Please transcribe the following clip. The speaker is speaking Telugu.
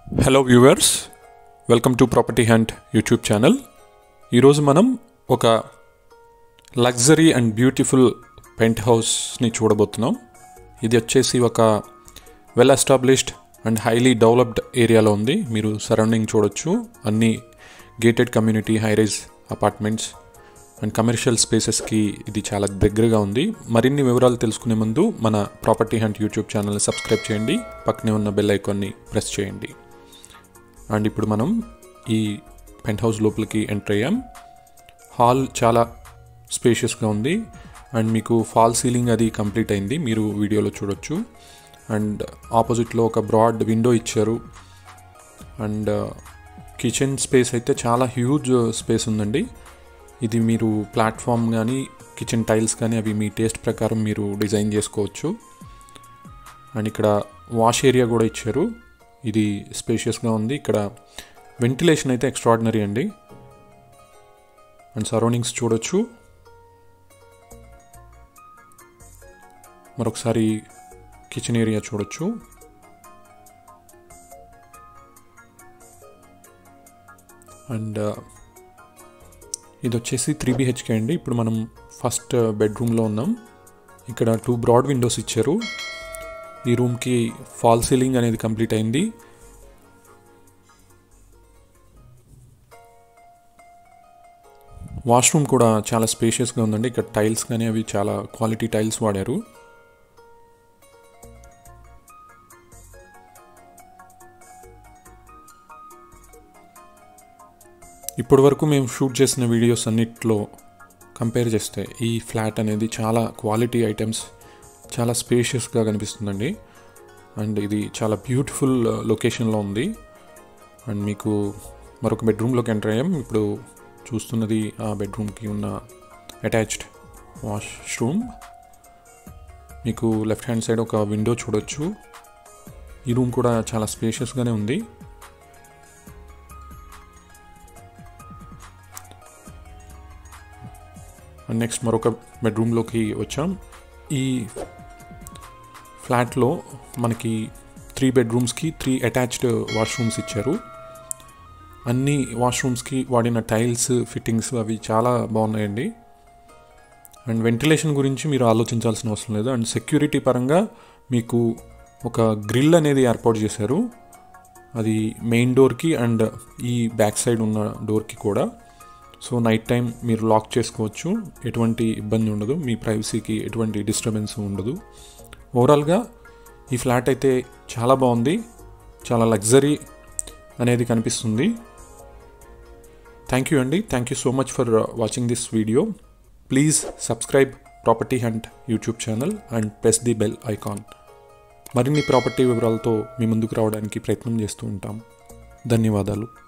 hello viewers welcome to property hand YouTube channel ఈరోజు మనం ఒక లగ్జరీ అండ్ బ్యూటిఫుల్ పెంట్ హౌస్ని చూడబోతున్నాం ఇది వచ్చేసి ఒక well established and highly developed ఏరియాలో ఉంది మీరు సరౌండింగ్ చూడొచ్చు అన్ని gated community high rise apartments and commercial స్పేసెస్కి ఇది చాలా దగ్గరగా ఉంది మరిన్ని వివరాలు తెలుసుకునే ముందు మన ప్రాపర్టీ హంట్ యూట్యూబ్ ఛానల్ని సబ్స్క్రైబ్ చేయండి పక్కనే ఉన్న బెల్ ఐకాన్ని ప్రెస్ చేయండి అండ్ ఇప్పుడు మనం ఈ పెంట్ హౌస్ లోపలికి ఎంటర్ అయ్యాం హాల్ చాలా స్పేషియస్గా ఉంది అండ్ మీకు ఫాల్ సీలింగ్ అది కంప్లీట్ అయింది మీరు వీడియోలో చూడొచ్చు అండ్ ఆపోజిట్లో ఒక బ్రాడ్ విండో ఇచ్చారు అండ్ కిచెన్ స్పేస్ అయితే చాలా హ్యూజ్ స్పేస్ ఉందండి ఇది మీరు ప్లాట్ఫామ్ కానీ కిచెన్ టైల్స్ కానీ అవి మీ టేస్ట్ ప్రకారం మీరు డిజైన్ చేసుకోవచ్చు అండ్ ఇక్కడ వాష్ ఏరియా కూడా ఇచ్చారు ఇది స్పేషియస్గా ఉంది ఇక్కడ వెంటిలేషన్ అయితే ఎక్స్ట్రాడినరీ అండి అండ్ సరౌండింగ్స్ చూడొచ్చు మరొకసారి కిచెన్ ఏరియా చూడొచ్చు అండ్ ఇది వచ్చేసి త్రీ బిహెచ్కే అండి ఇప్పుడు మనం ఫస్ట్ బెడ్రూమ్లో ఉన్నాం ఇక్కడ టూ బ్రాడ్ విండోస్ ఇచ్చారు ఈ రూమ్కి ఫాల్ సీలింగ్ అనేది కంప్లీట్ అయింది వాష్రూమ్ కూడా చాలా స్పేషియస్గా ఉందండి ఇక్కడ టైల్స్ కానీ అవి చాలా క్వాలిటీ టైల్స్ వాడారు ఇప్పటి వరకు మేము షూట్ చేసిన వీడియోస్ అన్నిట్లో కంపేర్ చేస్తే ఈ ఫ్లాట్ అనేది చాలా క్వాలిటీ ఐటమ్స్ చాలా స్పేషియస్గా కనిపిస్తుందండి అండ్ ఇది చాలా బ్యూటిఫుల్ లొకేషన్లో ఉంది అండ్ మీకు మరొక బెడ్రూమ్లోకి ఎంటర్ అయ్యాం ఇప్పుడు చూస్తున్నది ఆ బెడ్రూమ్కి ఉన్న అటాచ్డ్ వాష్రూమ్ మీకు లెఫ్ట్ హ్యాండ్ సైడ్ ఒక విండో చూడొచ్చు ఈ రూమ్ కూడా చాలా స్పేషియస్గానే ఉంది అండ్ నెక్స్ట్ మరొక బెడ్రూమ్లోకి వచ్చాం ఈ ఫ్లాట్లో మనకి త్రీ బెడ్రూమ్స్కి త్రీ అటాచ్డ్ వాష్రూమ్స్ ఇచ్చారు అన్ని వాష్రూమ్స్కి వాడిన టైల్స్ ఫిట్టింగ్స్ అవి చాలా బాగున్నాయండి అండ్ వెంటిలేషన్ గురించి మీరు ఆలోచించాల్సిన అవసరం లేదు అండ్ సెక్యూరిటీ పరంగా మీకు ఒక గ్రిల్ అనేది ఏర్పాటు చేశారు అది మెయిన్ డోర్కి అండ్ ఈ బ్యాక్ సైడ్ ఉన్న డోర్కి కూడా సో నైట్ టైం మీరు లాక్ చేసుకోవచ్చు ఎటువంటి ఇబ్బంది ఉండదు మీ ప్రైవసీకి ఎటువంటి డిస్టర్బెన్స్ ఉండదు ఓవరాల్గా ఈ ఫ్లాట్ అయితే చాలా బాగుంది చాలా లగ్జరీ అనేది కనిపిస్తుంది థ్యాంక్ యూ అండి thank you so much for watching this video please subscribe property hunt YouTube channel and press the bell icon మరిన్ని ప్రాపర్టీ వివరాలతో మీ ముందుకు రావడానికి ప్రయత్నం చేస్తూ ఉంటాం ధన్యవాదాలు